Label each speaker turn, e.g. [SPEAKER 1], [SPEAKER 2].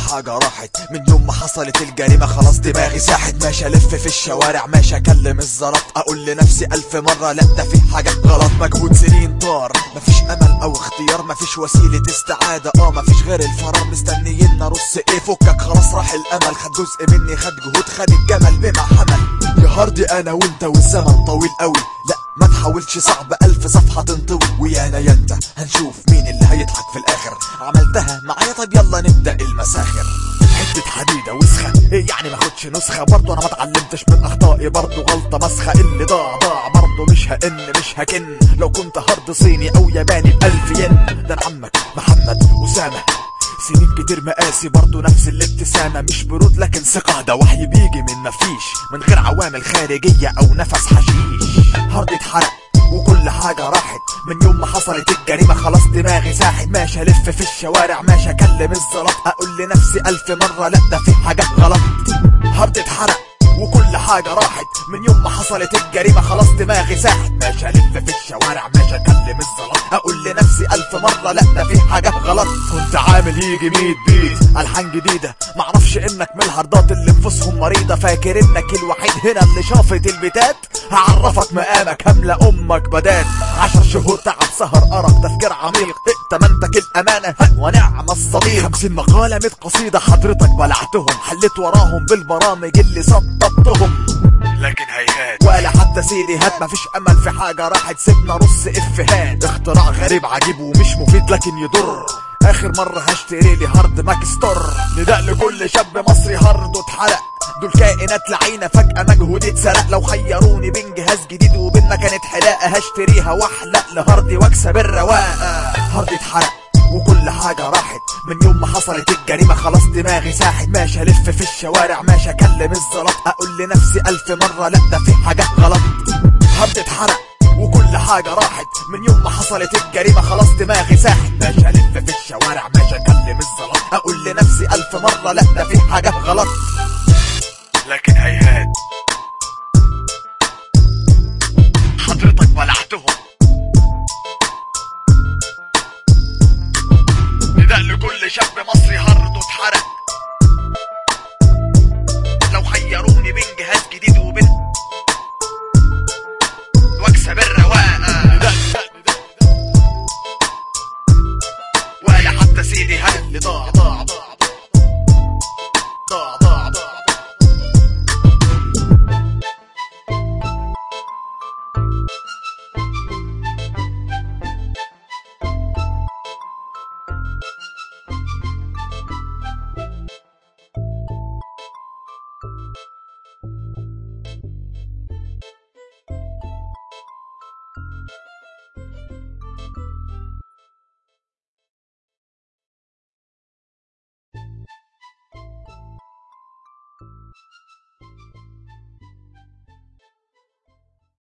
[SPEAKER 1] حاجة راحت من يوم ما حصلت الجريمة خلاص دماغي ساحت ماشي الف في الشوارع ماشي اكلم الزلط اقول لنفسي الف مرة لا ده في حاجة غلط مجهود سنين طار مفيش امل او اختيار مفيش وسيلة استعادة اه مفيش غير الفرار مستنيين نرص ايه فكك خلاص راح الامل خد جزء مني خد جهود خد الجمل بما حمل يا هاردي انا وانت والزمن طويل قوي لا ما تحاولش صعب ألف صفحة تنطوي ويانا يا انت هنشوف مين اللي هيضحك في الآخر عملتها معايا طب يلا نبدأ المساخر حتة حديدة وسخة إيه يعني ما اخدش نسخة برضه انا ما اتعلمتش من اخطائي برضه غلطة مسخة اللي ضاع ضاع برضه مش هئن مش هكن لو كنت هارد صيني او ياباني بألف ين ده انا عمك محمد أسامة سنين كتير مقاسي برضه نفس الابتسامة مش برود لكن ثقة ده وحي بيجي من مفيش من غير عوامل خارجية أو نفس حشيش هارد اتحرق وكل حاجة راحت من يوم ما حصلت الجريمة خلاص دماغي ساحت ماشي ألف في الشوارع ماشي أكلم الزلط أقول لنفسي ألف مرة لأ ده في حاجة غلط هارد اتحرق وكل حاجة راحت من يوم ما حصلت الجريمة خلاص دماغي ساحت ماشي ألف في الشوارع ماشي أكلم الزلط أقول لنفسي ألف مرة لأ ده في حاجة غلط كنت عامل يجي ميت بيت ألحان جديدة معرفش إنك من الهاردات اللي نفوسهم مريضة فاكر إنك الوحيد هنا اللي شافت البيتات هعرفك مقامك هملة أمك بدات عشر شهور تعب سهر أرق تفكير عميق ائتمنتك الأمانة ها ونعم الصديق خمسين مقالة ميت قصيدة حضرتك بلعتهم حليت وراهم بالبرامج اللي سطبتهم لكن هيهات ولا حتى سيدي هات مفيش امل في حاجه راحت سيبنا رص افهات اختراع غريب عجيب ومش مفيد لكن يضر اخر مرة هشتري لي هارد ماك ستور نداء لكل شاب مصري هارده اتحرق دول كائنات لعينة فجأة مجهودي اتسرق لو خيروني بين جهاز جديد وبين مكنة حلاقة هشتريها واحلق لهاردي واكسب الرواقة هاردي اتحرق وكل حاجة راحت من يوم ما حصلت الجريمة خلاص دماغي ساحت ماشي ألف في الشوارع ماشي أكلم الزلط أقول لنفسي ألف مرة لأ ده في حاجة غلط هارد اتحرق وكل حاجة راحت من يوم ما حصلت الجريمة خلاص دماغي ساحت ماشي ألف في الشوارع ماشي أكلم الزلط أقول لنفسي ألف مرة لأ ده في حاجة غلط